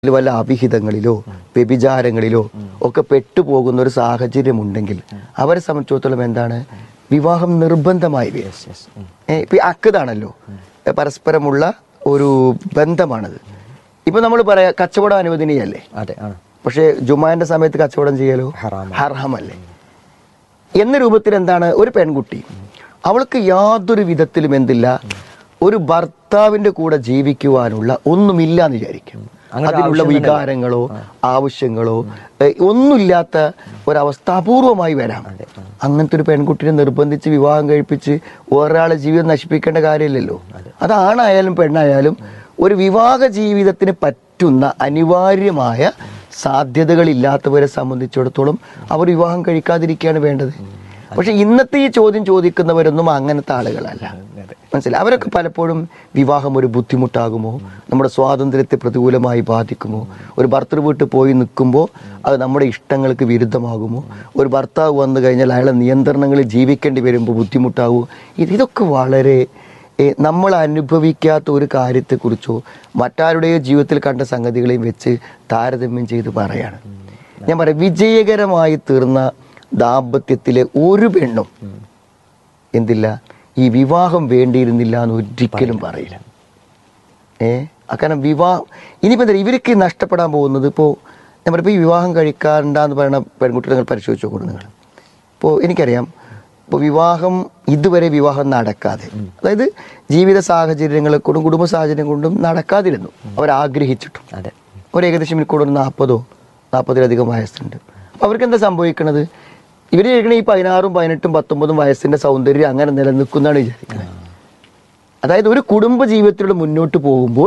വല്ല അവിഹിതങ്ങളിലോ വ്യഭിചാരങ്ങളിലോ ഒക്കെ പെട്ടുപോകുന്ന ഒരു സാഹചര്യം ഉണ്ടെങ്കിൽ അവരെ സംബന്ധിച്ചിടത്തോളം എന്താണ് വിവാഹം നിർബന്ധമായി വരും ഏ, ഇപ്പൊ ഈ അക്കതാണല്ലോ ഏ, പരസ്പരമുള്ള ഒരു ബന്ധമാണത് ഇപ്പൊ നമ്മൾ പറയാ കച്ചവടം അനുവദനീയല്ലേ അതെ ആണ് പക്ഷേ ജുമാന്റെ സമയത്ത് കച്ചവടം ചെയ്യലോ ഹറാമാണ്. ഹർഹമല്ലേ എന്ന രൂപത്തിൽ എന്താണ് ഒരു പെൺകുട്ടി അവൾക്ക് യാതൊരു വിധത്തിലും എന്തില്ല ഒരു ഭർത്താവിന്റെ കൂടെ ജീവിക്കുവാനുള്ള ഒന്നുമില്ല എന്ന് വിചാരിക്കും അങ്ങനെ അതിനുള്ള ആവശ്യം തന്നെ വികാരങ്ങളോ ആവശ്യങ്ങളോ ഏ, ഒന്നുമില്ലാത്ത ഒരവസ്ഥ അപൂർവമായി വരാം അങ്ങനത്തെ ഒരു പെൺകുട്ടിനെ നിർബന്ധിച്ച് വിവാഹം കഴിപ്പിച്ച് ഒരാളെ ജീവിതം നശിപ്പിക്കേണ്ട കാര്യമില്ലല്ലോ അത് ആണായാലും പെണ്ണായാലും ഒരു വിവാഹ ജീവിതത്തിന് പറ്റുന്ന അനിവാര്യമായ സാധ്യതകളില്ലാത്തവരെ സംബന്ധിച്ചിടത്തോളം അവർ വിവാഹം കഴിക്കാതിരിക്കുകയാണ് വേണ്ടത് പക്ഷെ ഇന്നത്തെ ഈ ചോദ്യം ചോദിക്കുന്നവരൊന്നും അങ്ങനത്തെ ആളുകളല്ല മനസ്സിലായി അവരൊക്കെ പലപ്പോഴും വിവാഹം ഒരു ബുദ്ധിമുട്ടാകുമോ നമ്മുടെ സ്വാതന്ത്ര്യത്തെ പ്രതികൂലമായി ബാധിക്കുമോ ഒരു ഭർത്തൃ വീട്ടിൽ പോയി നിൽക്കുമ്പോൾ അത് നമ്മുടെ ഇഷ്ടങ്ങൾക്ക് വിരുദ്ധമാകുമോ ഒരു ഭർത്താവ് വന്നു കഴിഞ്ഞാൽ അയാളെ നിയന്ത്രണങ്ങളിൽ ജീവിക്കേണ്ടി വരുമ്പോൾ ബുദ്ധിമുട്ടാകുമോ ഇത് ഇതൊക്കെ വളരെ ഏ, നമ്മൾ അനുഭവിക്കാത്ത ഒരു കാര്യത്തെക്കുറിച്ചോ മറ്റാരുടെയോ ജീവിതത്തിൽ കണ്ട സംഗതികളെയും വെച്ച് താരതമ്യം ചെയ്ത് പറയാണ് ഞാൻ പറയാം വിജയകരമായി തീർന്ന ദാമ്പത്യത്തിലെ ഒരു പെണ്ണും എന്തില്ല ഈ വിവാഹം വേണ്ടിയിരുന്നില്ല എന്ന് ഒരിക്കലും പറയില്ല ഏ ആ കാരണം വിവാഹം ഇനിയിപ്പോൾ എന്താ ഇവർക്ക് നഷ്ടപ്പെടാൻ പോകുന്നത് ഇപ്പോൾ ഞാൻ പറയുമ്പോൾ ഈ വിവാഹം കഴിക്കാറുണ്ടെന്ന് പറയുന്ന പെൺകുട്ടികൾ നിങ്ങൾ പരിശോധിച്ച് നോക്കണം നിങ്ങൾ ഇപ്പോൾ എനിക്കറിയാം ഇപ്പോൾ വിവാഹം ഇതുവരെ വിവാഹം നടക്കാതെ അതായത് ജീവിത സാഹചര്യങ്ങളെ കൊണ്ടും കുടുംബ സാഹചര്യം കൊണ്ടും നടക്കാതിരുന്നു അവരാഗ്രഹിച്ചിട്ടും അതെ ഒരു ഏകദേശം എനിക്കൂടെ ഒരു നാൽപ്പതോ നാൽപ്പതിലധികം വയസ്സുണ്ട് അപ്പോൾ അവർക്ക് എന്താ സംഭവിക്കുന്നത് ഇവർ ചോദിക്കണ ഈ പതിനാറും പതിനെട്ടും പത്തൊമ്പതും വയസ്സിന്റെ സൗന്ദര്യം അങ്ങനെ നിലനിൽക്കുന്നതാണ് വിചാരിക്കുന്നത് അതായത് ഒരു കുടുംബ ജീവിതത്തിലൂടെ മുന്നോട്ട് പോകുമ്പോൾ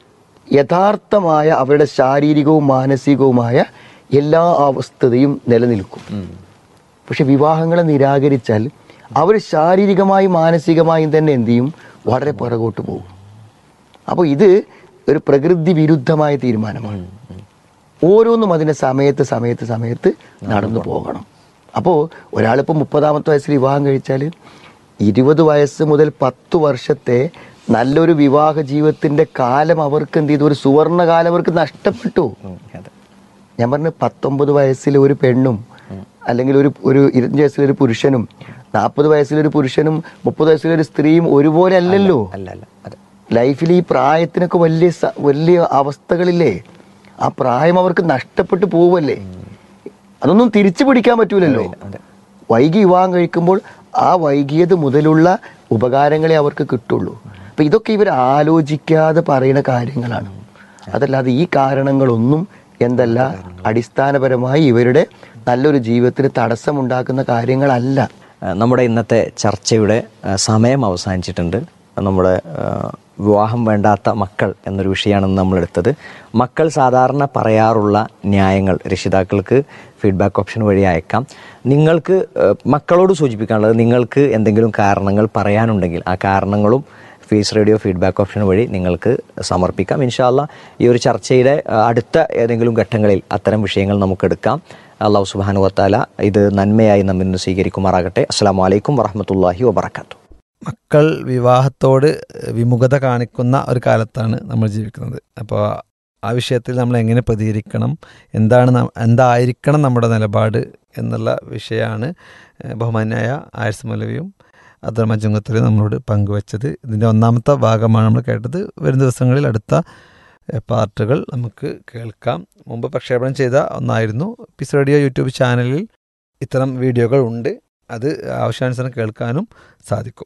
യഥാർത്ഥമായ അവരുടെ ശാരീരികവും മാനസികവുമായ എല്ലാ അവസ്ഥതയും നിലനിൽക്കും പക്ഷെ വിവാഹങ്ങളെ നിരാകരിച്ചാൽ അവർ ശാരീരികമായും മാനസികമായും തന്നെ എന്ത് ചെയ്യും വളരെ പുറകോട്ട് പോകും അപ്പോൾ ഇത് ഒരു പ്രകൃതി വിരുദ്ധമായ തീരുമാനമാണ് ഓരോന്നും അതിൻ്റെ സമയത്ത് സമയത്ത് സമയത്ത് നടന്നു പോകണം അപ്പോൾ ഒരാളിപ്പോൾ മുപ്പതാമത്തെ വയസ്സിൽ വിവാഹം കഴിച്ചാൽ ഇരുപത് വയസ്സ് മുതൽ പത്ത് വർഷത്തെ നല്ലൊരു വിവാഹ ജീവിതത്തിൻ്റെ കാലം അവർക്ക് എന്ത് ചെയ്തു ഒരു സുവർണ്ണ കാലം അവർക്ക് നഷ്ടപ്പെട്ടു ഉം, അതെ ഞാൻ പറഞ്ഞു പത്തൊമ്പത് വയസ്സിലെ ഒരു പെണ്ണും അല്ലെങ്കിൽ ഒരു ഒരു ഇരുപത്തഞ്ച് വയസ്സിലെ ഒരു പുരുഷനും നാൽപ്പത് വയസ്സിലെ ഒരു പുരുഷനും മുപ്പത് വയസ്സിലെ ഒരു സ്ത്രീയും ഒരുപോലെ അല്ലല്ലോ അല്ല അല്ല അതെ ലൈഫിൽ ഈ പ്രായത്തിനൊക്കെ വലിയ സ- വലിയ അവസ്ഥകളില്ലേ ആ പ്രായം അവർക്ക് നഷ്ടപ്പെട്ടു പോവല്ലേ അതൊന്നും തിരിച്ചു പിടിക്കാൻ പറ്റൂലല്ലോ അതെ. വൈകി വിവാഹം കഴിക്കുമ്പോൾ ആ വൈകിയത് മുതലുള്ള ഉപകാരങ്ങളെ അവർക്ക് കിട്ടുള്ളൂ അപ്പൊ ഇതൊക്കെ ഇവർ ആലോചിക്കാതെ പറയുന്ന കാര്യങ്ങളാണ് അതല്ലാതെ ഈ കാരണങ്ങളൊന്നും എന്തല്ല അടിസ്ഥാനപരമായി ഇവരുടെ നല്ലൊരു ജീവിതത്തിന് തടസ്സമുണ്ടാക്കുന്ന കാര്യങ്ങളല്ല ആ, നമ്മുടെ ഇന്നത്തെ ചർച്ചയുടെ ആ, സമയം അവസാനിച്ചിട്ടുണ്ട് നമ്മുടെ ആ, വിവാഹം വേണ്ടാത്ത മക്കൾ എന്നൊരു വിഷയമാണ് നമ്മൾ എടുത്തത് മക്കൾ സാധാരണ പറയാറുള്ള ന്യായങ്ങൾ രക്ഷിതാക്കൾക്ക് ഫീഡ്ബാക്ക് ഓപ്ഷൻ വഴി അയക്കാം നിങ്ങൾക്ക് ആ, മക്കളോട് സൂചിപ്പിക്കാനുള്ളത് നിങ്ങൾക്ക് എന്തെങ്കിലും കാരണങ്ങൾ പറയാനുണ്ടെങ്കിൽ ആ കാരണങ്ങളും ഫേസ് റേഡിയോ ഫീഡ്ബാക്ക് ഓപ്ഷൻ വഴി നിങ്ങൾക്ക് സമർപ്പിക്കാം ഇൻഷാല്ല ഈ ഒരു ചർച്ചയുടെ ആ, അടുത്ത ഏതെങ്കിലും ഘട്ടങ്ങളിൽ അത്തരം വിഷയങ്ങൾ നമുക്ക് എടുക്കാം അള്ളാഹു സുബാനു വത്താല ഇത് നന്മയായി നമ്മിൽ നിന്ന് സ്വീകരിക്കുമാറാകട്ടെ അസ്സാം വലൈക്കും വറഹമത്തല്ലാഹി വബർക്കാത്തു മക്കൾ വിവാഹത്തോട് വിമുഖത കാണിക്കുന്ന ഒരു കാലത്താണ് നമ്മൾ ജീവിക്കുന്നത് അപ്പോൾ ആ വിഷയത്തിൽ നമ്മൾ എങ്ങനെ പ്രതികരിക്കണം എന്താണ് ന- എന്തായിരിക്കണം നമ്മുടെ നിലപാട് എന്നുള്ള വിഷയമാണ് ഏഹ്, ബഹുമാന്യായ ആയസ് മൗലവിയും അബ്ദുറഹ്മാൻ ചുങ്കത്തലിയും നമ്മളോട് പങ്കുവച്ചത് ഇതിൻ്റെ ഒന്നാമത്തെ ഭാഗമാണ് നമ്മൾ കേട്ടത് വരും ദിവസങ്ങളിൽ അടുത്ത ഏഹ്, പാർട്ടുകൾ നമുക്ക് കേൾക്കാം മുമ്പ് പ്രക്ഷേപണം ചെയ്ത ഒന്നായിരുന്നു പിസ് റേഡിയോ യൂട്യൂബ് ചാനലിൽ ഇത്തരം വീഡിയോകൾ ഉണ്ട് അത് ആവശ്യാനുസരണം കേൾക്കാനും സാധിക്കും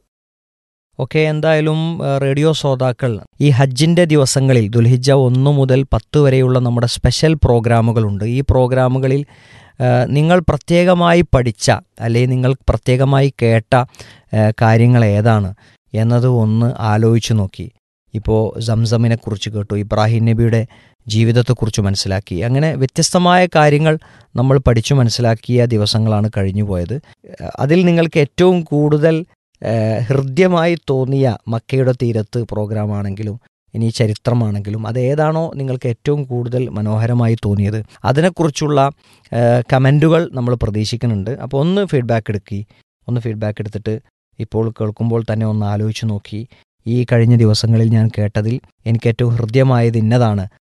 ഓക്കെ എന്തായാലും ആ, റേഡിയോ ശ്രോതാക്കൾ ഈ ഹജ്ജിൻ്റെ ദിവസങ്ങളിൽ ദുൽഹിജ ഒന്ന് മുതൽ പത്ത് വരെയുള്ള നമ്മുടെ സ്പെഷ്യൽ പ്രോഗ്രാമുകളുണ്ട് ഈ പ്രോഗ്രാമുകളിൽ ആ, നിങ്ങൾ പ്രത്യേകമായി പഠിച്ച അല്ലെങ്കിൽ നിങ്ങൾ പ്രത്യേകമായി കേട്ട ആ, കാര്യങ്ങൾ ഏതാണ് എന്നത് ഒന്ന് ആലോചിച്ച് നോക്കി ഇപ്പോൾ സംസമിനെക്കുറിച്ച് കേട്ടു ഇബ്രാഹിം നബിയുടെ ജീവിതത്തെക്കുറിച്ച് മനസ്സിലാക്കി അങ്ങനെ വ്യത്യസ്തമായ കാര്യങ്ങൾ നമ്മൾ പഠിച്ചു മനസ്സിലാക്കിയ ദിവസങ്ങളാണ് കഴിഞ്ഞു പോയത് അതിൽ നിങ്ങൾക്ക് ഏറ്റവും കൂടുതൽ ഏഹ് ഹൃദ്യമായി തോന്നിയ മക്കയുടെ തീരത്ത് പ്രോഗ്രാമാണെങ്കിലും ഇനി ചരിത്രമാണെങ്കിലും അത് ഏതാണോ നിങ്ങൾക്ക് ഏറ്റവും കൂടുതൽ മനോഹരമായി തോന്നിയത് അതിനെക്കുറിച്ചുള്ള ഏഹ് കമൻറ്റുകൾ നമ്മൾ പ്രതീക്ഷിക്കുന്നുണ്ട് അപ്പോൾ ഒന്ന് ഫീഡ്ബാക്ക് എടുക്കി ഒന്ന് ഫീഡ്ബാക്ക് എടുത്തിട്ട് ഇപ്പോൾ കേൾക്കുമ്പോൾ തന്നെ ഒന്ന് ആലോചിച്ച് നോക്കി ഈ കഴിഞ്ഞ ദിവസങ്ങളിൽ ഞാൻ കേട്ടതിൽ എനിക്ക് ഏറ്റവും ഹൃദ്യമായത് ഇന്നതാണ്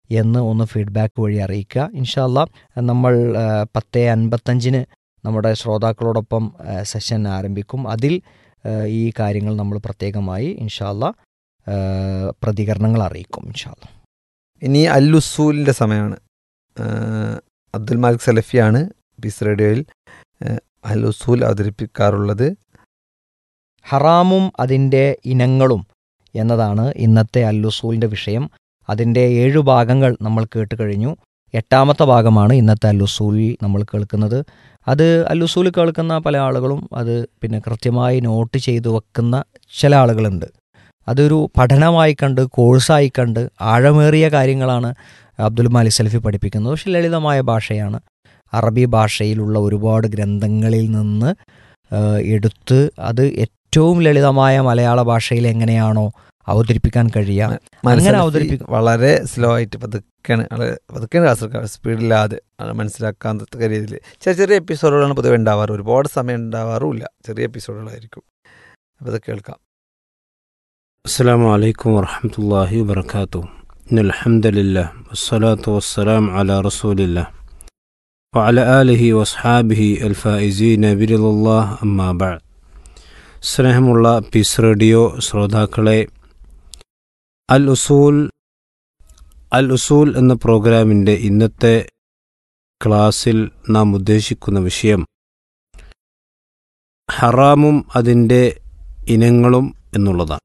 എന്ന് ഒന്ന് ഫീഡ്ബാക്ക് വഴി അറിയിക്കുക ഇൻഷാല്ല നമ്മൾ ആ, പത്ത് അൻപത്തഞ്ചിന് നമ്മുടെ ശ്രോതാക്കളോടൊപ്പം ആ, സെഷൻ ആരംഭിക്കും അതിൽ ആ, ഈ കാര്യങ്ങൾ നമ്മൾ പ്രത്യേകമായി ഇൻഷാല്ല ആ, പ്രതികരണങ്ങൾ അറിയിക്കും ഇൻഷാല്ല ഇനി അല്ലുസൂലിൻ്റെ സമയമാണ് ആഹ് അബ്ദുൽ മാലിക് സലഫിയാണ് പീസ് റേഡിയോയിൽ ആഹ് അല്ലുസൂൽ അവതരിപ്പിക്കാറുള്ളത് ഹറാമും അതിൻ്റെ ഇനങ്ങളും എന്നതാണ് ഇന്നത്തെ അല്ലുസൂലിൻ്റെ വിഷയം അതിൻ്റെ ഏഴു ഭാഗങ്ങൾ നമ്മൾ കേട്ട് കഴിഞ്ഞു എട്ടാമത്തെ ഭാഗമാണ് ഇന്നത്തെ അല്ലുസൂലിൽ നമ്മൾ കേൾക്കുന്നത് അത് അല്ലുസൂൽ കേൾക്കുന്ന പല ആളുകളും അത് പിന്നെ കൃത്യമായി നോട്ട് ചെയ്തു വെക്കുന്ന ചില ആളുകളുണ്ട് അതൊരു പഠനമായി കണ്ട് കോഴ്സായി കണ്ട് ആഴമേറിയ കാര്യങ്ങളാണ് അബ്ദുൽ മാലിക് സൽഫി പഠിപ്പിക്കുന്നത് പക്ഷെ ലളിതമായ ഭാഷയാണ് അറബി ഭാഷയിലുള്ള ഒരുപാട് ഗ്രന്ഥങ്ങളിൽ നിന്ന് ആ, എടുത്ത് അത് ഏറ്റവും ലളിതമായ മലയാള ഭാഷയിൽ എങ്ങനെയാണോ അവതരിപ്പിക്കാൻ കഴിയുക മാലിക് അങ്ങനെ സലഫി അവതരിപ്പിക്കും. വളരെ സ്ലോ ആയിട്ട് പതുക്കെയാണ് ആള് പതുക്കെയാണ് ക്ലാസ് സ്പീഡില്ലാതെ ആള് മനസ്സിലാക്കാൻ തക്ക രീതിയിൽ ചെറിയ ചെറിയ എപ്പിസോഡുകളാണ് പൊതുവെ ഉണ്ടാവാറ് ഒരുപാട് സമയം ഉണ്ടാവാറുമില്ല ചെറിയ എപ്പിസോഡുകളായിരിക്കും അപ്പോൾ അത് കേൾക്കാം السلام عليكم ورحمة الله وبركاته إن الحمد لله والصلاة والسلام على رسول الله وعلى آله وأصحابه الفائزين برضا الله أما بعد സ്നേഹമുള്ള പീസ് റേഡിയോ ശ്രോതാക്കളെ അൽ ഉസൂൽ അൽ ഉസൂൽ എന്ന പ്രോഗ്രാമിൻ്റെ ഇന്നത്തെ ക്ലാസ്സിൽ നാം ഉദ്ദേശിക്കുന്ന വിഷയം ഹറാമും അതിൻ്റെ ഇനങ്ങളും എന്നുള്ളതാണ്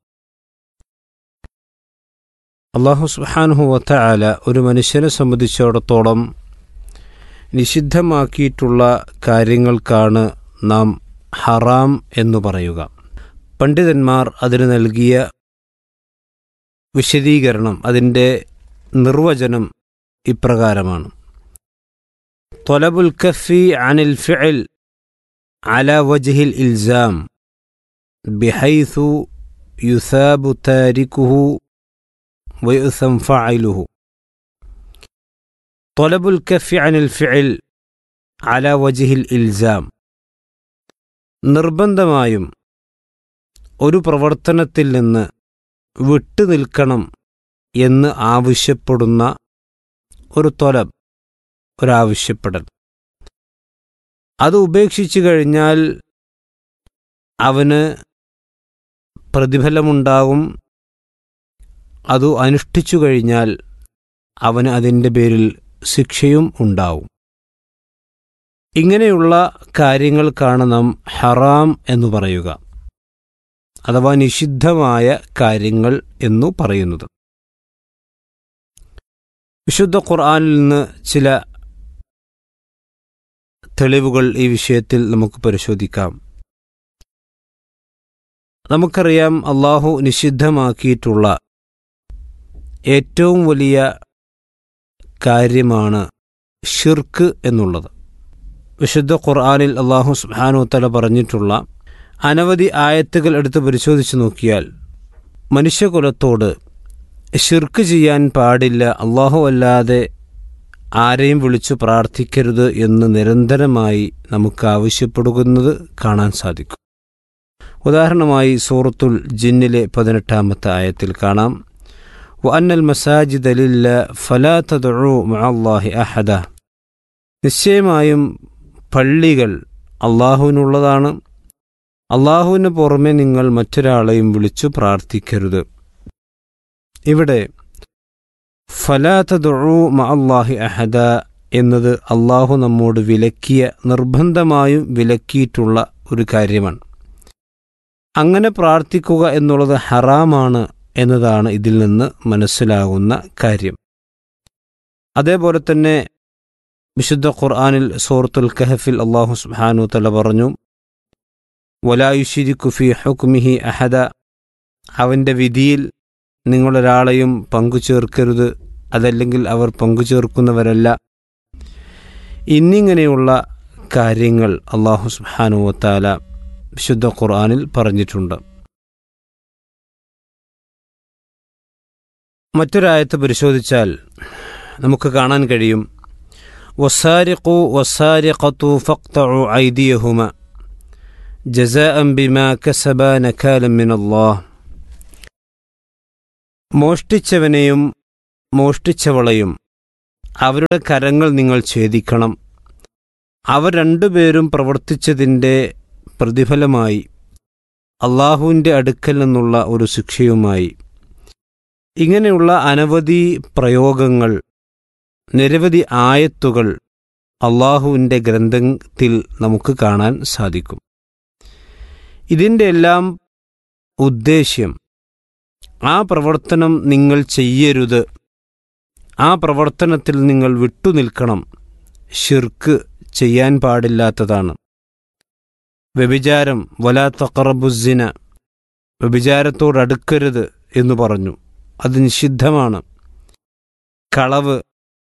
അള്ളാഹു സുബ്ഹാനഹു വതആല ഒരു മനുഷ്യനെ സംബന്ധിച്ചിടത്തോളം നിഷിദ്ധമാക്കിയിട്ടുള്ള കാര്യങ്ങൾക്കാണ് നാം ഹറാം എന്ന് പറയുക പണ്ഡിതന്മാർ അതിന് നൽകിയ വിശദീകരണം അതിൻ്റെ നിർവചനം ഇപ്രകാരമാണ് തൊലബുൽ കഫി അനിൽ ഫിഅൽ അല വജ്ഹിൽ ഇൽസാം ബിഹൈസു യുസാബു താരിക്കുഹു ويؤثم فاعله طلب الكف عن الفعل على وجه الإلزام നിർബന്ധമായും ഒരു പ്രവർത്തനത്തിൽ നിന്ന് വിട്ടുനിൽക്കണം എന്ന് ആവശ്യപ്പെടുന്ന ഒരു തൊലബ് ഒരാവശ്യപ്പെടൽ അത് ഉപേക്ഷിച്ചു കഴിഞ്ഞാൽ അവന് പ്രതിഫലമുണ്ടാകും അത് അനുഷ്ഠിച്ചു കഴിഞ്ഞാൽ അവന് അതിൻ്റെ പേരിൽ ശിക്ഷയും ഉണ്ടാവും ഇങ്ങനെയുള്ള കാര്യങ്ങൾക്കാണ് നാം ഹറാം എന്ന് പറയുക അഥവാ നിഷിദ്ധമായ കാര്യങ്ങൾ എന്നു പറയുന്നത് വിശുദ്ധ ഖുർആനിൽ നിന്ന് ചില തെളിവുകൾ ഈ വിഷയത്തിൽ നമുക്ക് പരിശോധിക്കാം നമുക്കറിയാം അള്ളാഹു നിഷിദ്ധമാക്കിയിട്ടുള്ള ഏറ്റവും വലിയ കാര്യമാണ് ഷിർക്ക് എന്നുള്ളത് വിശുദ്ധ ഖുർആാനിൽ അള്ളാഹു സുബ്ഹാനു തല പറഞ്ഞിട്ടുള്ള അനവധി ആയത്തുകൾ എടുത്ത് പരിശോധിച്ച് നോക്കിയാൽ മനുഷ്യകുലത്തോട് ഷിർക്ക് ചെയ്യാൻ പാടില്ല അള്ളാഹു അല്ലാതെ ആരെയും വിളിച്ചു പ്രാർത്ഥിക്കരുത് എന്ന് നിരന്തരമായി നമുക്ക് ആവശ്യപ്പെടുന്നത് കാണാൻ സാധിക്കും ഉദാഹരണമായി സൂറത്തുൽ ജിന്നിലെ പതിനെട്ടാമത്തെ ആയത്തിൽ കാണാം وأن المساجد لله فلا تدعوا مع الله أحدا നിശ്ചയമായും പള്ളികൾ അള്ളാഹുവിനുള്ളതാണ് അള്ളാഹുവിന് പുറമെ നിങ്ങൾ മറ്റൊരാളെയും വിളിച്ചു പ്രാർത്ഥിക്കരുത് ഇവിടെ ഫലാത്ത ദുഴു അള്ളാഹി അഹദ എന്നത് അള്ളാഹു നമ്മോട് വിലക്കിയ നിർബന്ധമായും വിലക്കിയിട്ടുള്ള ഒരു കാര്യമാണ് അങ്ങനെ പ്രാർത്ഥിക്കുക എന്നുള്ളത് ഹറാമാണ് എന്നതാണ് ഇതിൽ നിന്ന് മനസ്സിലാകുന്ന കാര്യം അതേപോലെ തന്നെ വിശുദ്ധ ഖുർആാനിൽ സൂറത്തുൽ കഹഫിൽ അള്ളാഹു സുബ്ഹാനു തല പറഞ്ഞു വലായുഷിരി കുഫി ഹുക്മിഹി അഹദ അവൻ്റെ വിധിയിൽ നിങ്ങളൊരാളെയും പങ്കുചേർക്കരുത് അതല്ലെങ്കിൽ അവർ പങ്കുചേർക്കുന്നവരല്ല എന്നിങ്ങനെയുള്ള കാര്യങ്ങൾ അള്ളാഹു സുബ്ഹാനു വത്താല വിശുദ്ധ ഖുർആാനിൽ പറഞ്ഞിട്ടുണ്ട് മറ്റൊരായത്ത് പരിശോധിച്ചാൽ നമുക്ക് കാണാൻ കഴിയും വസാരിഖു വസാരിഖത്തു ഫക്തഉ ഐദിയഹുമ ജസാഅൻ ബിമാ കസബ നകാലം മിൻ അല്ലാഹ് മോഷ്ടിച്ചവനെയും മോഷ്ടിച്ചവളെയും അവരുടെ കരങ്ങൾ നിങ്ങൾ ഛേദിക്കണം അവർ രണ്ടുപേരും പ്രവർത്തിച്ചതിൻ്റെ പ്രതിഫലമായി അള്ളാഹുവിൻ്റെ അടുക്കൽ നിന്നുള്ള ഒരു ശിക്ഷയുമായി ഇങ്ങനെയുള്ള അനവധി പ്രയോഗങ്ങൾ നിരവധി ആയത്തുകൾ അള്ളാഹുവിൻ്റെ ഗ്രന്ഥത്തിൽ നമുക്ക് കാണാൻ സാധിക്കും ഇതിൻ്റെ എല്ലാം ഉദ്ദേശ്യം ആ പ്രവർത്തനം നിങ്ങൾ ചെയ്യരുത് ആ പ്രവർത്തനത്തിൽ നിങ്ങൾ വിട്ടുനിൽക്കണം ഷിർക്ക് ചെയ്യാൻ പാടില്ലാത്തതാണ് വ്യഭിചാരം വലാ തക്കറബുസിന വ്യഭിചാരത്തോടടുക്കരുത് എന്ന് പറഞ്ഞു അത് നിഷിദ്ധമാണ് കളവ്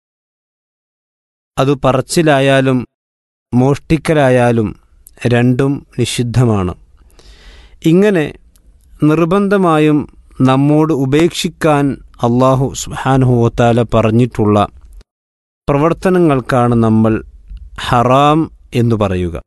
അത് പറച്ചിലായാലും മോഷ്ടിക്കലായാലും രണ്ടും നിഷിദ്ധമാണ് ഇങ്ങനെ നിർബന്ധമായും നമ്മോട് ഉപേക്ഷിക്കാൻ അള്ളാഹു സുഹാനുഹോത്താല പറഞ്ഞിട്ടുള്ള പ്രവർത്തനങ്ങൾക്കാണ് നമ്മൾ ഹറാം എന്ന് പറയുക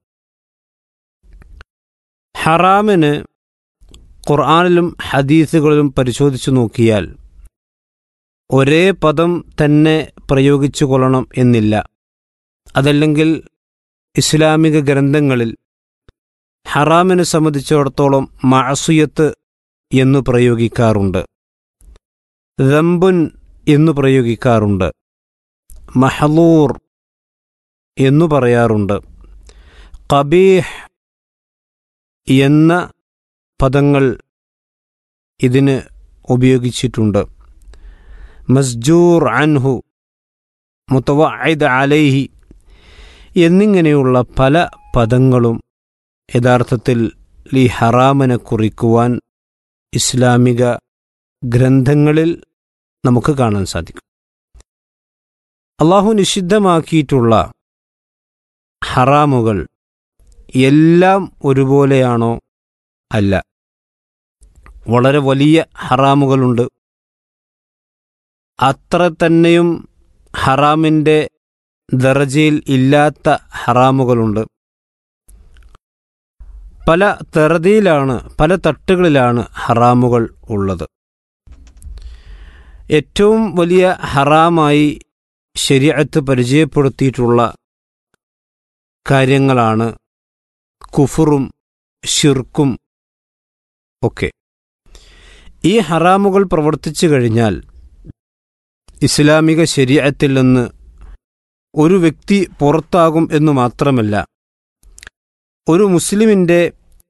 ഹറാമിന് ഖുർആാനിലും ഹദീസുകളിലും പരിശോധിച്ചു നോക്കിയാൽ ഒരേ പദം തന്നെ പ്രയോഗിച്ചു കൊള്ളണം എന്നില്ല അതല്ലെങ്കിൽ ഇസ്ലാമിക ഗ്രന്ഥങ്ങളിൽ ഹറാമിനെ സംബന്ധിച്ചിടത്തോളം മഅസുയത്ത് എന്നു പ്രയോഗിക്കാറുണ്ട് ദമ്പുൻ എന്നു പ്രയോഗിക്കാറുണ്ട് മഹലൂർ എന്നു പറയാറുണ്ട് കബീഹ് എന്ന പദങ്ങൾ ഇതിന് ഉപയോഗിച്ചിട്ടുണ്ട് മസ്ജൂർ അൻഹു മുത്തവഅദ് അലൈഹി എന്നിങ്ങനെയുള്ള പല പദങ്ങളും യഥാർത്ഥത്തിൽ ഈ ഹറാമിനെ കുറിക്കുവാൻ ഇസ്ലാമിക ഗ്രന്ഥങ്ങളിൽ നമുക്ക് കാണാൻ സാധിക്കും അള്ളാഹു നിഷിദ്ധമാക്കിയിട്ടുള്ള ഹറാമുകൾ എല്ലാം ഒരുപോലെയാണോ അല്ല വളരെ വലിയ ഹറാമുകളുണ്ട് അത്ര തന്നെയും ഹറാമിൻ്റെ ദറജയിൽ ഇല്ലാത്ത ഹറാമുകളുണ്ട് പല തെറതിയിലാണ് പല തട്ടുകളിലാണ് ഹറാമുകൾ ഉള്ളത് ഏറ്റവും വലിയ ഹറാമായി ശരിയത്ത് പരിചയപ്പെടുത്തിയിട്ടുള്ള കാര്യങ്ങളാണ് കുഫറും ഷിർക്കും ഒക്കെ ഈ ഹറാമുകൾ പ്രവർത്തിച്ചു കഴിഞ്ഞാൽ ഇസ്ലാമിക ശരീരത്തിൽ നിന്ന് ഒരു വ്യക്തി പുറത്താകും എന്നു മാത്രമല്ല ഒരു മുസ്ലിമിൻ്റെ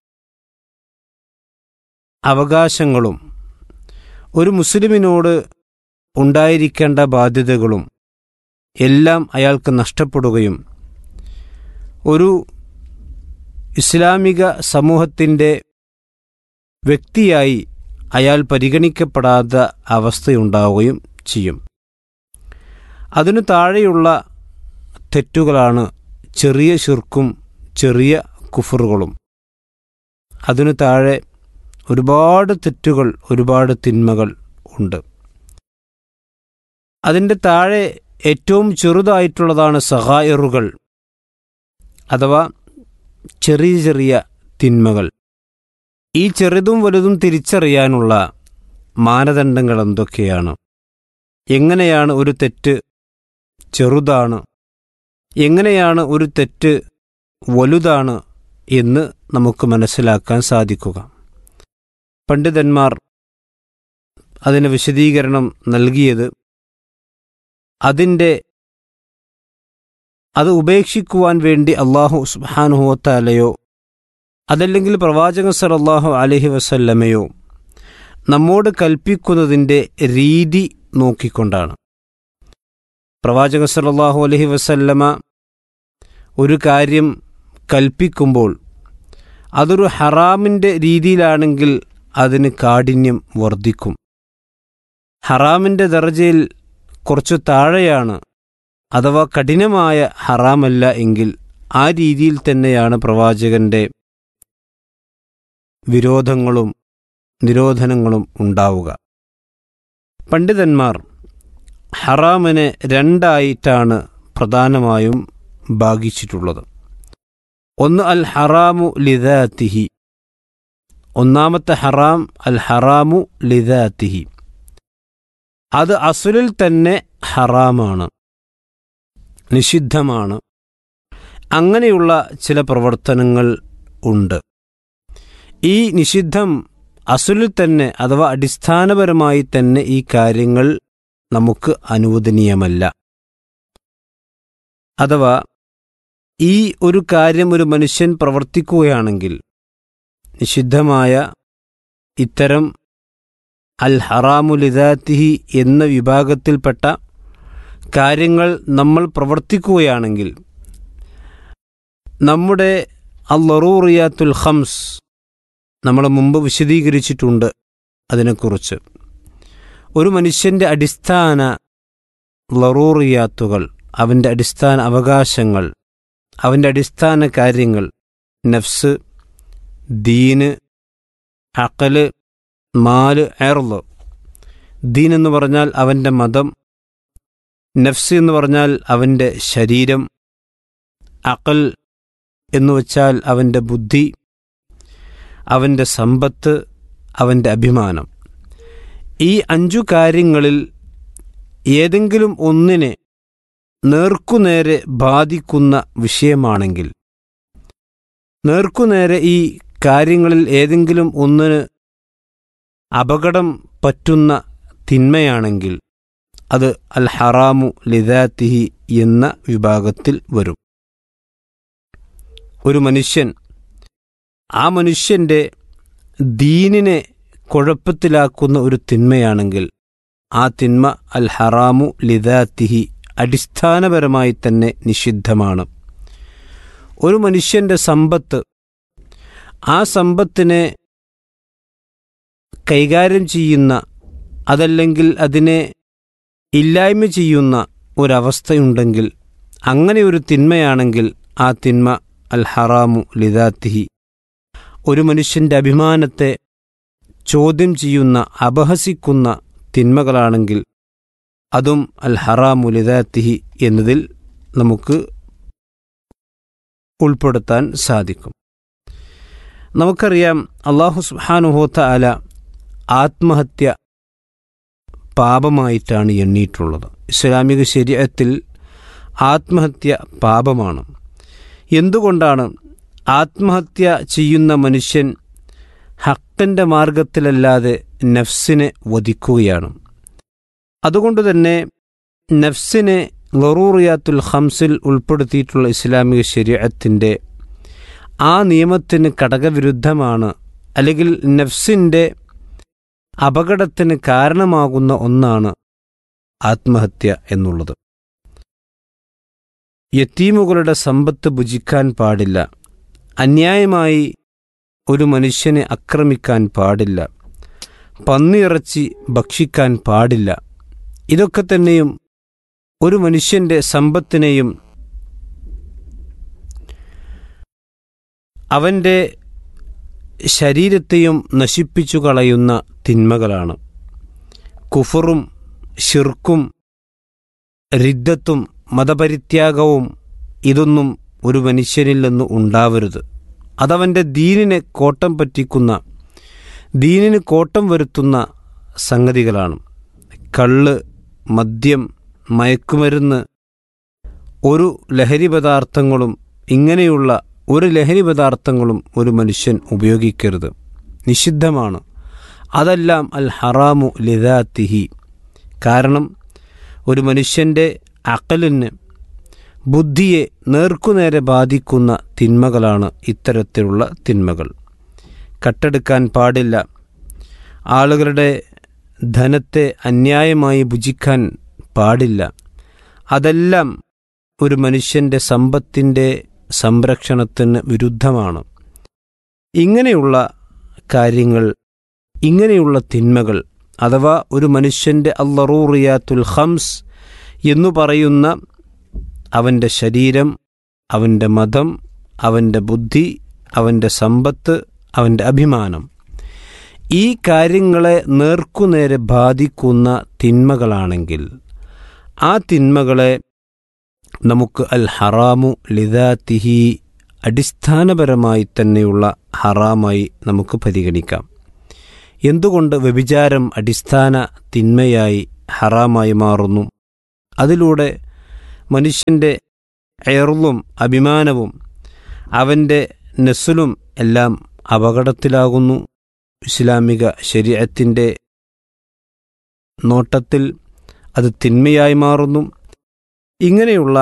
അവകാശങ്ങളും ഒരു മുസ്ലിമിനോട് ഉണ്ടായിരിക്കേണ്ട ബാധ്യതകളും എല്ലാം അയാൾക്ക് നഷ്ടപ്പെടുകയും ഒരു ഇസ്ലാമിക സമൂഹത്തിൻ്റെ വ്യക്തിയായി അയാൾ പരിഗണിക്കപ്പെടാത്ത അവസ്ഥയുണ്ടാവുകയും ചെയ്യും അതിനു താഴെയുള്ള തെറ്റുകളാണ് ചെറിയ ശിർക്കും ചെറിയ കുഫറുകളും അതിനു താഴെ ഒരുപാട് തെറ്റുകൾ ഒരുപാട് തിന്മകൾ ഉണ്ട് അതിൻ്റെ താഴെ ഏറ്റവും ചെറുതായിട്ടുള്ളതാണ് സഹായറുകൾ അഥവാ ചെറിയ ചെറിയ തിന്മകൾ ഈ ചെറുതും വലുതും തിരിച്ചറിയാനുള്ള മാനദണ്ഡങ്ങൾ എന്തൊക്കെയാണ് എങ്ങനെയാണ് ഒരു തെറ്റ് ചെറുതാണ് എങ്ങനെയാണ് ഒരു തെറ്റ് വലുതാണ് എന്ന് നമുക്ക് മനസ്സിലാക്കാൻ സാധിക്കുക പണ്ഡിതന്മാർ അതിന് വിശദീകരണം നൽകിയത് അതിൻ്റെ അത് ഉപേക്ഷിക്കുവാൻ വേണ്ടി അള്ളാഹു സുബാനുഹോത്താലയോ അതല്ലെങ്കിൽ പ്രവാചകൻ സലല്ലാഹു അലഹി വസല്ലമയോ നമ്മോട് കൽപ്പിക്കുന്നതിൻ്റെ രീതി നോക്കിക്കൊണ്ടാണ് പ്രവാചകൻ സലല്ലാഹു അലഹി വസല്ലമ ഒരു കാര്യം കൽപ്പിക്കുമ്പോൾ അതൊരു ഹറാമിൻ്റെ രീതിയിലാണെങ്കിൽ അതിന് കാഠിന്യം വർദ്ധിക്കും ഹറാമിൻ്റെ ദർജയിൽ കുറച്ചു താഴെയാണ് അഥവാ കഠിനമായ ഹറാമല്ല എങ്കിൽ ആ രീതിയിൽ തന്നെയാണ് പ്രവാചകന്റെ വിരോധങ്ങളും നിരോധനങ്ങളും ഉണ്ടാവുക പണ്ഡിതന്മാർ ഹറാമിനെ രണ്ടായിട്ടാണ് പ്രധാനമായും ഭാഗിച്ചിട്ടുള്ളത് ഒന്ന് അൽ ഹറാമു ലിദാത്തിഹി ഒന്നാമത്തെ ഹറാം അൽ ഹറാമു ലിദാത്തിഹി അത് അസുലിൽ തന്നെ ഹറാമാണ് നിഷിദ്ധമാണ് അങ്ങനെയുള്ള ചില പ്രവർത്തനങ്ങൾ ഉണ്ട് ഈ നിഷിദ്ധം അസുലിൽ തന്നെ അഥവാ അടിസ്ഥാനപരമായി തന്നെ ഈ കാര്യങ്ങൾ നമുക്ക് അനുവദനീയമല്ല അഥവാ ഈ ഒരു കാര്യം ഒരു മനുഷ്യൻ പ്രവർത്തിക്കുകയാണെങ്കിൽ നിഷിദ്ധമായ ഇത്തരം അൽ ഹറാമുലിദാത്തിഹി എന്ന വിഭാഗത്തിൽപ്പെട്ട കാര്യങ്ങൾ നമ്മൾ പ്രവർത്തിക്കുകയാണെങ്കിൽ നമ്മുടെ അല്ലറൂറിയാത്തുൽ ഹംസ് നമ്മൾ മുമ്പ് വിശദീകരിച്ചിട്ടുണ്ട് അതിനെക്കുറിച്ച് ഒരു മനുഷ്യൻ്റെ അടിസ്ഥാന ലറൂറിയാത്തുകൾ അവൻ്റെ അടിസ്ഥാന അവകാശങ്ങൾ അവൻ്റെ അടിസ്ഥാന കാര്യങ്ങൾ നഫ്സ് ദീന് അക്കല് മാല് എർല് ദീൻ എന്ന് പറഞ്ഞാൽ അവൻ്റെ മതം നഫ്സ് എന്ന് പറഞ്ഞാൽ അവൻ്റെ ശരീരം അക്കൽ എന്ന് വച്ചാൽ അവൻ്റെ ബുദ്ധി അവൻ്റെ സമ്പത്ത് അവൻ്റെ അഭിമാനം ഈ അഞ്ചു കാര്യങ്ങളിൽ ഏതെങ്കിലും ഒന്നിനെ നേർക്കുനേരെ ബാധിക്കുന്ന വിഷയമാണെങ്കിൽ നേർക്കുനേരെ ഈ കാര്യങ്ങളിൽ ഏതെങ്കിലും ഒന്നിന് അപകടം പറ്റുന്ന തിന്മയാണെങ്കിൽ അത് അൽ ഹറാമു ലിദാത്തിഹി എന്ന വിഭാഗത്തിൽ വരും ഒരു മനുഷ്യൻ ആ മനുഷ്യൻ്റെ ദീനിനെ കുഴപ്പത്തിലാക്കുന്ന ഒരു തിന്മയാണെങ്കിൽ ആ തിന്മ അൽ ഹറാമു ലിദാത്തിഹി അടിസ്ഥാനപരമായി തന്നെ നിഷിദ്ധമാണ് ഒരു മനുഷ്യൻ്റെ സമ്പത്ത് ആ സമ്പത്തിനെ കൈകാര്യം ചെയ്യുന്ന അതല്ലെങ്കിൽ അതിനെ ഇല്ലായ്മ ചെയ്യുന്ന ഒരവസ്ഥയുണ്ടെങ്കിൽ അങ്ങനെ ഒരു തിന്മയാണെങ്കിൽ ആ തിന്മ അൽ ഹറാമു ലിദാത്തിഹി ഒരു മനുഷ്യൻ്റെ അഭിമാനത്തെ ചോദ്യം ചെയ്യുന്ന അപഹസിക്കുന്ന തിന്മകളാണെങ്കിൽ അതും അൽ ഹറാമു ലിദാത്തിഹി എന്നതിൽ നമുക്ക് ഉൾപ്പെടുത്താൻ സാധിക്കും നമുക്കറിയാം അള്ളാഹു സുബാനുഹോത്ത അല ആത്മഹത്യ പാപമായിട്ടാണ് എണ്ണിയിട്ടുള്ളത് ഇസ്ലാമിക ശരീരത്തിൽ ആത്മഹത്യ പാപമാണ് എന്തുകൊണ്ടാണ് ആത്മഹത്യ ചെയ്യുന്ന മനുഷ്യൻ ഹക്കൻ്റെ മാർഗത്തിലല്ലാതെ നഫ്സിനെ വധിക്കുകയാണ് അതുകൊണ്ട് തന്നെ നഫ്സിനെ ലറൂറിയാത്തുൽ ഹംസിൽ ഉൾപ്പെടുത്തിയിട്ടുള്ള ഇസ്ലാമിക ശരീരത്തിൻ്റെ ആ നിയമത്തിന് ഘടകവിരുദ്ധമാണ് അല്ലെങ്കിൽ നഫ്സിൻ്റെ അപകടത്തിന് കാരണമാകുന്ന ഒന്നാണ് ആത്മഹത്യ എന്നുള്ളത് യത്തീമുകളുടെ സമ്പത്ത് ഭുജിക്കാൻ പാടില്ല അന്യായമായി ഒരു മനുഷ്യനെ ആക്രമിക്കാൻ പാടില്ല പന്നിയിറച്ചി ഭക്ഷിക്കാൻ പാടില്ല ഇതൊക്കെ തന്നെയും ഒരു മനുഷ്യന്റെ സമ്പത്തിനെയും അവൻ്റെ ശരീരത്തെയും നശിപ്പിച്ചു കളയുന്ന തിന്മകളാണ് കുഫറും ഷിർക്കും റിദ്ദത്തും മതപരിത്യാഗവും ഇതൊന്നും ഒരു മനുഷ്യനിൽ നിന്ന് ഉണ്ടാവരുത് അതവൻ്റെ ദീനിനെ കോട്ടം പറ്റിക്കുന്ന ദീനിന് കോട്ടം വരുത്തുന്ന സംഗതികളാണ് കള്ള് മദ്യം മയക്കുമരുന്ന് ഒരു ലഹരി പദാർത്ഥങ്ങളും ഇങ്ങനെയുള്ള ഒരു ലഹരി പദാർത്ഥങ്ങളും ഒരു മനുഷ്യൻ ഉപയോഗിക്കരുത് നിഷിദ്ധമാണ് അതെല്ലാം അൽ ഹറാമു ലിദാത്തിഹി കാരണം ഒരു മനുഷ്യൻ്റെ അക്കലിന് ബുദ്ധിയെ നേർക്കുനേരെ ബാധിക്കുന്ന തിന്മകളാണ് ഇത്തരത്തിലുള്ള തിന്മകൾ കട്ടെടുക്കാൻ പാടില്ല ആളുകളുടെ ധനത്തെ അന്യായമായി ഭുജിക്കാൻ പാടില്ല അതെല്ലാം ഒരു മനുഷ്യൻ്റെ സമ്പത്തിൻ്റെ സംരക്ഷണത്തിന് വിരുദ്ധമാണ് ഇങ്ങനെയുള്ള കാര്യങ്ങൾ ഇങ്ങനെയുള്ള തിന്മകൾ അഥവാ ഒരു മനുഷ്യൻ്റെ അല്ലറൂറിയാത്തുൽ ഹംസ് എന്നു പറയുന്ന അവൻ്റെ ശരീരം അവൻ്റെ മതം അവൻ്റെ ബുദ്ധി അവൻ്റെ സമ്പത്ത് അവൻ്റെ അഭിമാനം ഈ കാര്യങ്ങളെ നേർക്കുനേരെ ബാധിക്കുന്ന തിന്മകളാണെങ്കിൽ ആ തിന്മകളെ നമുക്ക് അൽ ഹറാമു ലിദാത്തിഹി അടിസ്ഥാനപരമായി തന്നെയുള്ള ഹറാമായി നമുക്ക് പരിഗണിക്കാം എന്തുകൊണ്ട് വ്യഭിചാരം അടിസ്ഥാന തിന്മയായി ഹറാമായി മാറുന്നു അതിലൂടെ മനുഷ്യൻ്റെ എയർലും അഭിമാനവും അവൻ്റെ നെസ്ലും എല്ലാം അപകടത്തിലാകുന്നു ഇസ്ലാമിക ശരീരത്തിൻ്റെ നോട്ടത്തിൽ അത് തിന്മയായി മാറുന്നു ഇങ്ങനെയുള്ള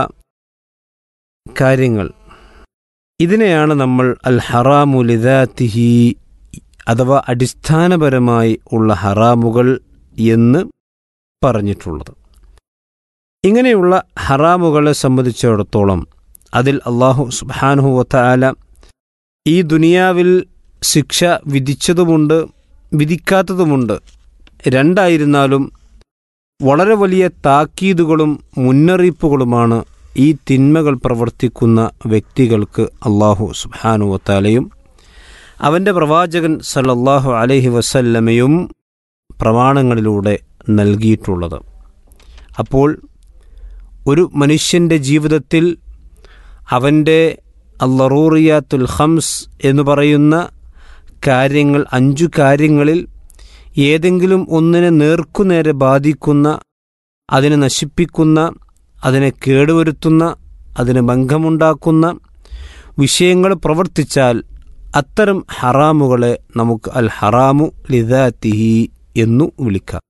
കാര്യങ്ങൾ ഇതിനെയാണ് നമ്മൾ അൽ ഹറാമു ലിദാത്തിഹി അഥവാ അടിസ്ഥാനപരമായി ഉള്ള ഹറാമുകൾ എന്ന് പറഞ്ഞിട്ടുള്ളത് ഇങ്ങനെയുള്ള ഹറാമുകളെ സംബന്ധിച്ചിടത്തോളം അതിൽ അള്ളാഹു സുബാനുഹു വത്താല ഈ ദുനിയാവിൽ ശിക്ഷ വിധിച്ചതുമുണ്ട് വിധിക്കാത്തതുമുണ്ട് രണ്ടായിരുന്നാലും വളരെ വലിയ താക്കീതുകളും മുന്നറിയിപ്പുകളുമാണ് ഈ തിന്മകൾ പ്രവർത്തിക്കുന്ന വ്യക്തികൾക്ക് അള്ളാഹു സുബാനു വത്താലയും അവൻ്റെ പ്രവാചകൻ സല്ലല്ലാഹു അലൈഹി വസല്ലമയും പ്രമാണങ്ങളിലൂടെ നൽകിയിട്ടുള്ളത് അപ്പോൾ ഒരു മനുഷ്യൻ്റെ ജീവിതത്തിൽ അവൻ്റെ അല്ലറൂറിയാത്തുൽ ഹംസ് എന്ന് പറയുന്ന കാര്യങ്ങൾ അഞ്ചു കാര്യങ്ങളിൽ ഏതെങ്കിലും ഒന്നിനെ നേർക്കുനേരെ ബാധിക്കുന്ന അതിനെ നശിപ്പിക്കുന്ന അതിനെ കേടുവരുത്തുന്ന അതിന് ഭംഗമുണ്ടാക്കുന്ന വിഷയങ്ങൾ പ്രവർത്തിച്ചാൽ അത്തരം ഹറാമുകളെ നമുക്ക് അൽ ഹറാമു ലിദാത്തിഹി എന്നു വിളിക്കാം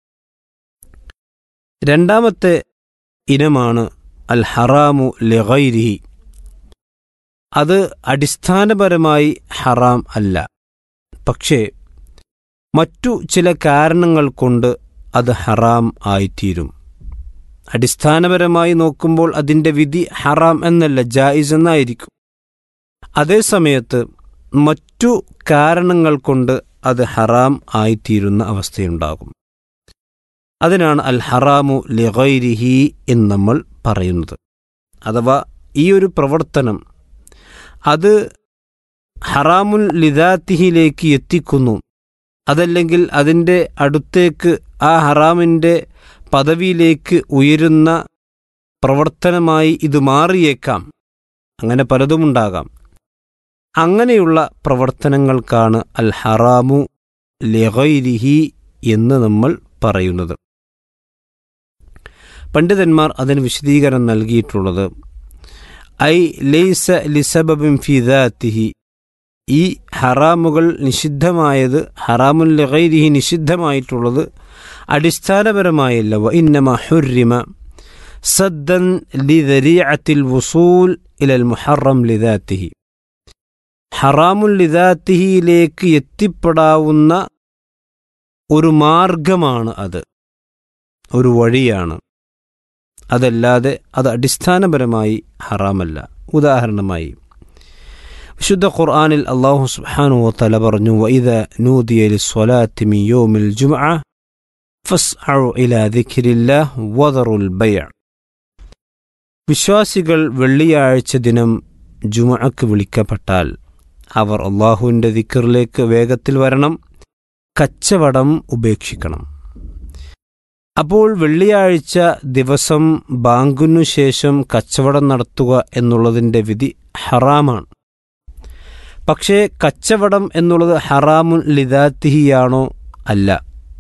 രണ്ടാമത്തെ ഇനമാണ് അൽ ഹറാമു ലഗൈരിഹി അത് അടിസ്ഥാനപരമായി ഹറാം അല്ല പക്ഷേ മറ്റു ചില കാരണങ്ങൾ കൊണ്ട് അത് ഹറാം ആയിത്തീരും അടിസ്ഥാനപരമായി നോക്കുമ്പോൾ അതിൻ്റെ വിധി ഹറാം എന്നല്ല ജായിസ് എന്നായിരിക്കും അതേസമയത്ത് മറ്റു കാരണങ്ങൾ കൊണ്ട് അത് ഹറാം ആയിത്തീരുന്ന അവസ്ഥയുണ്ടാകും അതിനാണ് അൽ ഹറാമു ലിഗൈരിഹി എന്ന് നമ്മൾ പറയുന്നത് അഥവാ ഈ ഒരു പ്രവർത്തനം അത് ഹറാമുൽ ലിദാത്തിഹിലേക്ക് എത്തിക്കുന്നു അതല്ലെങ്കിൽ അതിൻ്റെ അടുത്തേക്ക് ആ ഹറാമിൻ്റെ പദവിയിലേക്ക് ഉയരുന്ന പ്രവർത്തനമായി ഇത് മാറിയേക്കാം അങ്ങനെ പലതുമുണ്ടാകാം അങ്ങനെയുള്ള പ്രവർത്തനങ്ങൾക്കാണ് അൽ ഹറാമു ലഗൈരിഹി എന്ന് നമ്മൾ പറയുന്നത് പണ്ഡിതന്മാർ അതിന് വിശദീകരണം നൽകിയിട്ടുള്ളത് ഐ ലൈസ ലിസബബിൻ ഫിദാത്തിഹി ഈ ഹറാമുകൾ നിഷിദ്ധമായത് ഹറാമുൽ ലഗൈരിഹി നിഷിദ്ധമായിട്ടുള്ളത് അടിസ്ഥാനപരമായല്ല വ ഇന്നമ ഹുരിമ സദ്ദൻ ലിദരിഅത്തിൽ വുസൂൽ ഇലൽ മുഹറം ലിദാത്തിഹി ഹറാമുൽ ലിദാത്തിഹിയിലേക്ക് എത്തിപ്പെടാവുന്ന ഒരു മാർഗമാണ് അത് ഒരു വഴിയാണ് അതല്ലാതെ അത് അടിസ്ഥാനപരമായി ഹറാമല്ല ഉദാഹരണമായി വിശുദ്ധ ഖുർആനിൽ അള്ളാഹു സുബ്ഹാനു തല പറഞ്ഞു വഇദ നൂദിയ ലിസ്വലാത്തി മിൻ യൗമിൽ ജുംഅ ഫസ്അഉ ഇലാ ദിക്രില്ലാഹ് വദറുൽ ബൈഅ വിശ്വാസികൾ വെള്ളിയാഴ്ച ദിനം ജുമഅക്ക് വിളിക്കപ്പെട്ടാൽ അവർ അള്ളാഹുവിൻ്റെ ദിക്കറിലേക്ക് വേഗത്തിൽ വരണം കച്ചവടം ഉപേക്ഷിക്കണം അപ്പോൾ വെള്ളിയാഴ്ച ദിവസം ബാങ്കിനു ശേഷം കച്ചവടം നടത്തുക എന്നുള്ളതിൻ്റെ വിധി ഹറാമാണ് പക്ഷേ കച്ചവടം എന്നുള്ളത് ഹറാമുൻ ലിദാത്തിഹിയാണോ അല്ല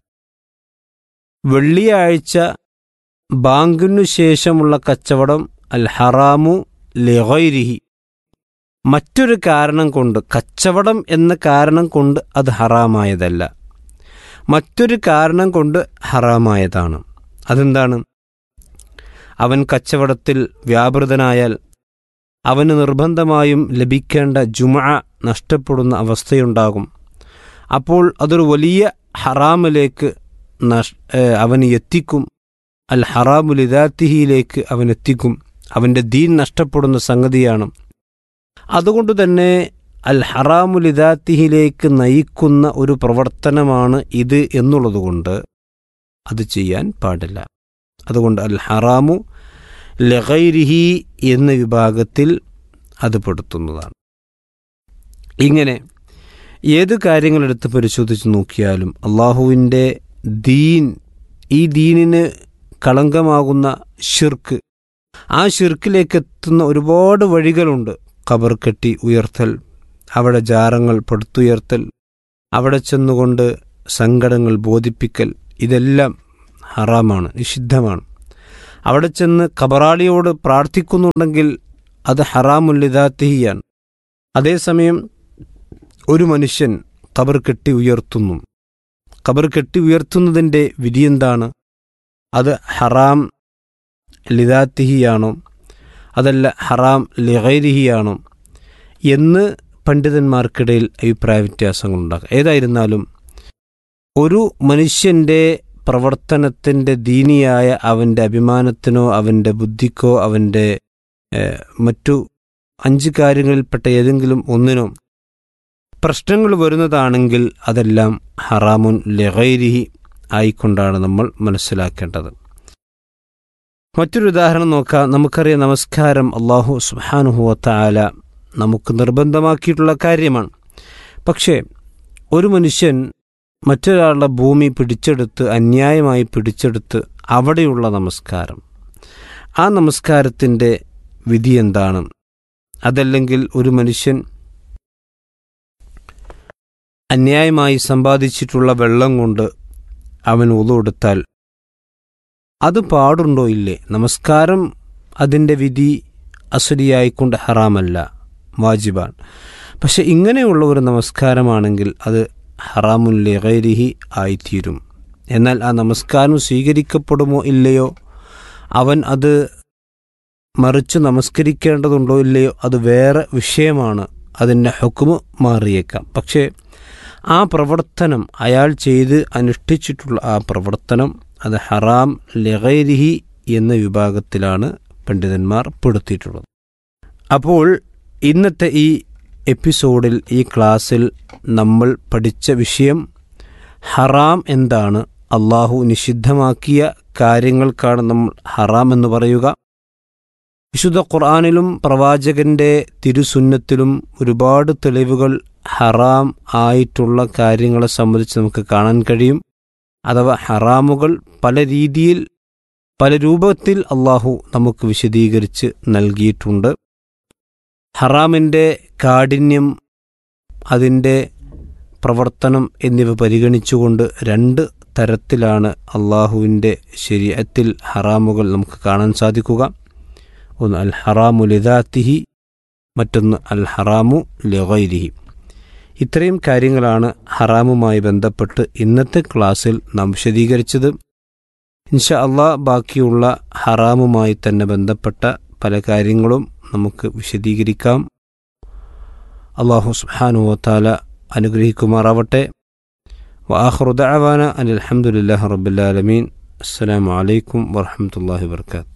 വെള്ളിയാഴ്ച ബാങ്കിനു ശേഷമുള്ള കച്ചവടം അൽ ഹറാമു ലിഗൈരിഹി മറ്റൊരു കാരണം കൊണ്ട് കച്ചവടം എന്ന കാരണം കൊണ്ട് അത് ഹറാമായതല്ല മറ്റൊരു കാരണം കൊണ്ട് ഹറാമായതാണ് അതെന്താണ് അവൻ കച്ചവടത്തിൽ വ്യാപൃതനായാൽ അവന് നിർബന്ധമായും ലഭിക്കേണ്ട ജുമ നഷ്ടപ്പെടുന്ന അവസ്ഥയുണ്ടാകും അപ്പോൾ അതൊരു വലിയ ഹറാമിലേക്ക് നഷ് അവന് എത്തിക്കും അൽ ഹറാമുലിദാത്തിഹിയിലേക്ക് അവൻ എത്തിക്കും അവൻ്റെ ദീൻ നഷ്ടപ്പെടുന്ന സംഗതിയാണ് അതുകൊണ്ട് തന്നെ അൽ ഹറാമുലിദാത്തിഹിലേക്ക് നയിക്കുന്ന ഒരു പ്രവർത്തനമാണ് ഇത് എന്നുള്ളതുകൊണ്ട് അത് ചെയ്യാൻ പാടില്ല അതുകൊണ്ട് അൽ ഹറാമു ലഗൈരിഹി എന്ന വിഭാഗത്തിൽ അത് പെടുത്തുന്നതാണ് ഇങ്ങനെ ഏത് കാര്യങ്ങളെടുത്ത് പരിശോധിച്ച് നോക്കിയാലും അള്ളാഹുവിൻ്റെ ദീൻ ഈ ദീനിന് കളങ്കമാകുന്ന ഷിർക്ക് ആ ഷിർക്കിലേക്ക് എത്തുന്ന ഒരുപാട് വഴികളുണ്ട് ഖബർ കെട്ടി ഉയർത്തൽ അവിടെ ജാറങ്ങൾ പടുത്തുയർത്തൽ അവിടെ ചെന്നുകൊണ്ട് സങ്കടങ്ങൾ ബോധിപ്പിക്കൽ ഇതെല്ലാം ഹറാമാണ് നിഷിദ്ധമാണ് അവിടെ ചെന്ന് കബറാളിയോട് പ്രാർത്ഥിക്കുന്നുണ്ടെങ്കിൽ അത് ഹറാമുല്ലിദാത്തിഹിയാണ് അതേസമയം ഒരു മനുഷ്യൻ കബർ കെട്ടി ഉയർത്തുന്നു കബർ കെട്ടി ഉയർത്തുന്നതിൻ്റെ വിധി എന്താണ് അത് ഹറാം ലിദാത്തിഹിയാണോ അതല്ല ഹറാം ലിഗൈരിഹിയാണോ എന്ന് പണ്ഡിതന്മാർക്കിടയിൽ അഭിപ്രായ വ്യത്യാസങ്ങളുണ്ടാകും ഏതായിരുന്നാലും ഒരു മനുഷ്യൻ്റെ പ്രവർത്തനത്തിൻ്റെ ദീനിയായ അവൻ്റെ അഭിമാനത്തിനോ അവൻ്റെ ബുദ്ധിക്കോ അവൻ്റെ ഏഹ്, മറ്റു അഞ്ച് കാര്യങ്ങളിൽപ്പെട്ട ഏതെങ്കിലും ഒന്നിനോ പ്രശ്നങ്ങൾ വരുന്നതാണെങ്കിൽ അതെല്ലാം ഹറാമുൻ ലഗൈരിഹി ആയിക്കൊണ്ടാണ് നമ്മൾ മനസ്സിലാക്കേണ്ടത് മറ്റൊരു ഉദാഹരണം നോക്കാം നമുക്കറിയാം നമസ്കാരം അള്ളാഹു സുബാനുഹുവത്തായ നമുക്ക് നിർബന്ധമാക്കിയിട്ടുള്ള കാര്യമാണ് പക്ഷേ ഒരു മനുഷ്യൻ മറ്റൊരാളുടെ ഭൂമി പിടിച്ചെടുത്ത് അന്യായമായി പിടിച്ചെടുത്ത് അവിടെയുള്ള നമസ്കാരം ആ നമസ്കാരത്തിൻ്റെ വിധി എന്താണ് അതല്ലെങ്കിൽ ഒരു മനുഷ്യൻ അന്യായമായി സമ്പാദിച്ചിട്ടുള്ള വെള്ളം കൊണ്ട് അവൻ ഉളുകൊടുത്താൽ അത് പാടുണ്ടോ ഇല്ലേ നമസ്കാരം അതിൻ്റെ വിധി അസുരിയായിക്കൊണ്ട് ഹറാമല്ല വാജിബാണ് പക്ഷെ ഇങ്ങനെയുള്ള ഒരു നമസ്കാരമാണെങ്കിൽ അത് ഹറാമുൻ ലിഗൈരിഹി ആയിത്തീരും എന്നാൽ ആ നമസ്കാരം സ്വീകരിക്കപ്പെടുമോ ഇല്ലയോ അവൻ അത് മറിച്ച് നമസ്കരിക്കേണ്ടതുണ്ടോ ഇല്ലയോ അത് വേറെ വിഷയമാണ് അതിൻ്റെ ഹുക്കുമ് മാറിയേക്കാം പക്ഷേ ആ പ്രവർത്തനം അയാൾ ചെയ്ത് അനുഷ്ഠിച്ചിട്ടുള്ള ആ പ്രവർത്തനം അത് ഹറാം ലഗൈരിഹി എന്ന വിഭാഗത്തിലാണ് പണ്ഡിതന്മാർ പെടുത്തിയിട്ടുള്ളത് അപ്പോൾ ഇന്നത്തെ ഈ എപ്പിസോഡിൽ ഈ ക്ലാസ്സിൽ നമ്മൾ പഠിച്ച വിഷയം ഹറാം എന്താണ് അള്ളാഹു നിഷിദ്ധമാക്കിയ കാര്യങ്ങൾക്കാണ് നമ്മൾ ഹറാം എന്ന് പറയുക വിശുദ്ധ ഖുർആാനിലും പ്രവാചകന്റെ തിരുസുന്നത്തിലും ഒരുപാട് തെളിവുകൾ ഹറാം ആയിട്ടുള്ള കാര്യങ്ങളെ സംബന്ധിച്ച് നമുക്ക് കാണാൻ കഴിയും അഥവാ ഹറാമുകൾ പല രീതിയിൽ പല രൂപത്തിൽ അള്ളാഹു നമുക്ക് വിശദീകരിച്ച് നൽകിയിട്ടുണ്ട് ഹറാമിൻ്റെ കാഠിന്യം അതിൻ്റെ പ്രവർത്തനം എന്നിവ പരിഗണിച്ചുകൊണ്ട് രണ്ട് തരത്തിലാണ് അള്ളാഹുവിൻ്റെ ശരീരത്തിൽ ഹറാമുകൾ നമുക്ക് കാണാൻ സാധിക്കുക ഒന്ന് അൽ ഹറാമു ലിദാത്തിഹി മറ്റൊന്ന് അൽ ഹറാമു ലഗൈരിഹി ഇത്രയും കാര്യങ്ങളാണ് ഹറാമുമായി ബന്ധപ്പെട്ട് ഇന്നത്തെ ക്ലാസ്സിൽ നാം വിശദീകരിച്ചത് ഇൻഷാ അള്ളാ ബാക്കിയുള്ള ഹറാമുമായി തന്നെ ബന്ധപ്പെട്ട പല കാര്യങ്ങളും നമുക്ക് വിശദീകരിക്കാം അള്ളാഹു സുഹാനുവത്താല അനുഗ്രഹിക്കുമാറാവട്ടെ വാഹുർ ദഅവാന അനിൽ അൽഹംദുലില്ലാഹി റബ്ബിൽ ആലമീൻ അസ്സലാമു അലൈക്കും വറഹ്മത്തുള്ളാഹി വബർക്കാത്തു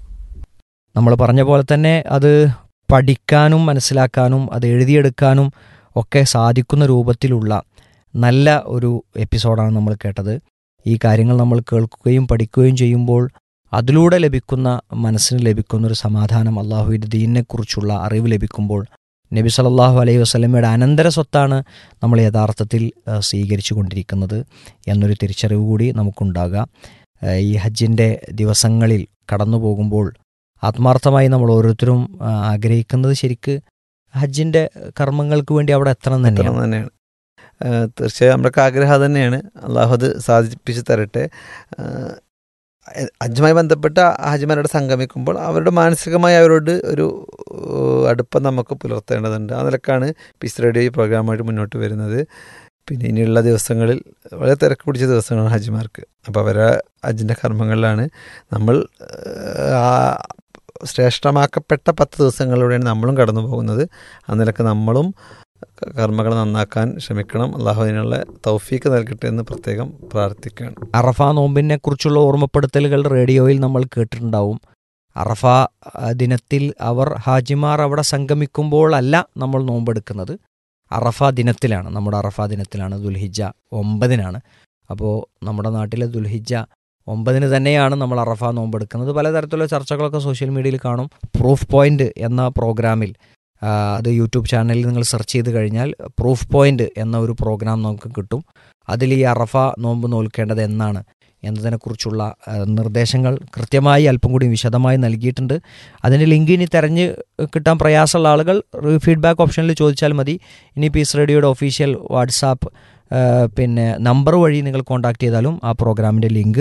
നമ്മൾ പറഞ്ഞ പോലെ തന്നെ അത് പഠിക്കാനും മനസ്സിലാക്കാനും അത് എഴുതിയെടുക്കാനും ഒക്കെ സാധിക്കുന്ന രൂപത്തിലുള്ള നല്ല ഒരു എപ്പിസോഡാണ് നമ്മൾ കേട്ടത് ഈ കാര്യങ്ങൾ നമ്മൾ കേൾക്കുകയും പഠിക്കുകയും ചെയ്യുമ്പോൾ അതിലൂടെ ലഭിക്കുന്ന മനസ്സിന് ലഭിക്കുന്ന ഒരു സമാധാനം അള്ളാഹുവിൻ്റെ ദീനിനെക്കുറിച്ചുള്ള അറിവ് ലഭിക്കുമ്പോൾ നബി സല്ലല്ലാഹു അലൈഹി വസല്ലമയുടെ അനന്തര സ്വത്താണ് നമ്മൾ യഥാർത്ഥത്തിൽ ആ, സ്വീകരിച്ചു കൊണ്ടിരിക്കുന്നത് എന്നൊരു തിരിച്ചറിവ് കൂടി നമുക്കുണ്ടാകാം ആ, ഈ ഹജ്ജിൻ്റെ ദിവസങ്ങളിൽ കടന്നു പോകുമ്പോൾ ആത്മാർത്ഥമായി നമ്മൾ ഓരോരുത്തരും ആ, ആഗ്രഹിക്കുന്നത് ശരിക്ക് ഹജ്ജിൻ്റെ കർമ്മങ്ങൾക്ക് വേണ്ടി അവിടെ എത്തണം എത്തണം തന്നെയാണ് തന്നെയാണ് ഏഹ് തീർച്ചയായും നമ്മുടെ ആഗ്രഹം അത് തന്നെയാണ് അള്ളാഹു അത് സാധിപ്പിച്ച് തരട്ടെ ഏഹ് ഹജ്ജുമായി ബന്ധപ്പെട്ട ഹാജിമാരോട് സംഗമിക്കുമ്പോൾ അവരുടെ മാനസികമായി അവരോട് ഒരു ഏഹ് അടുപ്പം നമുക്ക് പുലർത്തേണ്ടതുണ്ട് ആ നിലക്കാണ് പീസ് റേഡിയോ ഈ പ്രോഗ്രാമായിട്ട് മുന്നോട്ട് വരുന്നത് പിന്നെ ഇനിയുള്ള ദിവസങ്ങളിൽ വളരെ തിരക്ക് പിടിച്ച ദിവസങ്ങളാണ് ഹജ്ജിമാർക്ക് അപ്പോൾ അവരെ ഹജ്ജിൻ്റെ കർമ്മങ്ങളിലാണ് നമ്മൾ ഏഹ് ആ ശ്രേഷ്ഠമാക്കപ്പെട്ട പത്ത് ദിവസങ്ങളിലൂടെയാണ് നമ്മളും കടന്നു പോകുന്നത് ആ നിലക്ക് നമ്മളും കർമ്മങ്ങൾ നന്നാക്കാൻ ശ്രമിക്കണം അള്ളാഹു അതിനുള്ള തൗഫീക്ക് നൽകട്ടെ എന്ന് പ്രത്യേകം പ്രാർത്ഥിക്കുകയാണ് അറഫ നോമ്പിനെ കുറിച്ചുള്ള ഓർമ്മപ്പെടുത്തലുകൾ റേഡിയോയിൽ നമ്മൾ കേട്ടിട്ടുണ്ടാവും അറഫ ആ, ദിനത്തിൽ അവർ ഹാജിമാർ അവിടെ സംഗമിക്കുമ്പോൾ അല്ല നമ്മൾ നോമ്പെടുക്കുന്നത് അറഫ ദിനത്തിലാണ് നമ്മുടെ അറഫ ദിനത്തിലാണ് ദുൽഹിജ ഒമ്പതിനാണ് അപ്പോൾ നമ്മുടെ നാട്ടിലെ ദുൽഹിജ ഒമ്പതിന് തന്നെയാണ് നമ്മൾ അറഫ നോമ്പെടുക്കുന്നത് പലതരത്തിലുള്ള ചർച്ചകളൊക്കെ സോഷ്യൽ മീഡിയയിൽ കാണും പ്രൂഫ് പോയിന്റ് എന്ന പ്രോഗ്രാമിൽ ആ, അത് യൂട്യൂബ് ചാനലിൽ നിങ്ങൾ സെർച്ച് ചെയ്ത് കഴിഞ്ഞാൽ പ്രൂഫ് പോയിന്റ് എന്ന ഒരു പ്രോഗ്രാം നമുക്ക് കിട്ടും അതിൽ ഈ അറഫ നോമ്പ് നോൽക്കേണ്ടത് എന്നാണ് എന്നതിനെക്കുറിച്ചുള്ള ആ, നിർദ്ദേശങ്ങൾ കൃത്യമായി അല്പം കൂടി വിശദമായി നൽകിയിട്ടുണ്ട് അതിൻ്റെ ലിങ്ക് ഇനി തെരഞ്ഞ് കിട്ടാൻ പ്രയാസമുള്ള ആളുകൾ ഫീഡ്ബാക്ക് ഓപ്ഷനിൽ ചോദിച്ചാൽ മതി ഇനി പീസ് റേഡിയോയുടെ ഒഫീഷ്യൽ വാട്സാപ്പ് ആ, പിന്നെ നമ്പർ വഴി നിങ്ങൾ കോൺടാക്ട് ചെയ്താലും ആ പ്രോഗ്രാമിൻ്റെ ലിങ്ക്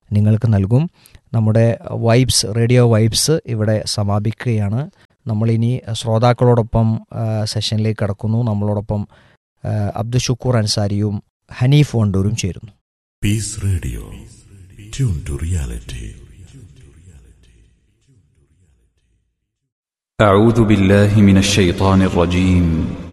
നിങ്ങൾക്ക് നൽകും നമ്മുടെ വൈബ്സ് റേഡിയോ വൈബ്സ് ഇവിടെ സമാപിക്കുകയാണ് നമ്മളിനി ശ്രോതാക്കളോടൊപ്പം ആ, സെഷനിലേക്ക് കടക്കുന്നു നമ്മളോടൊപ്പം ആ, അബ്ദുഷുക്കൂർ അൻസാരിയും ഹനീഫ് വണ്ടൂരും ചേരുന്നു Peace Radio. Tune to reality. أعوذ بالله من الشيطان الرجيم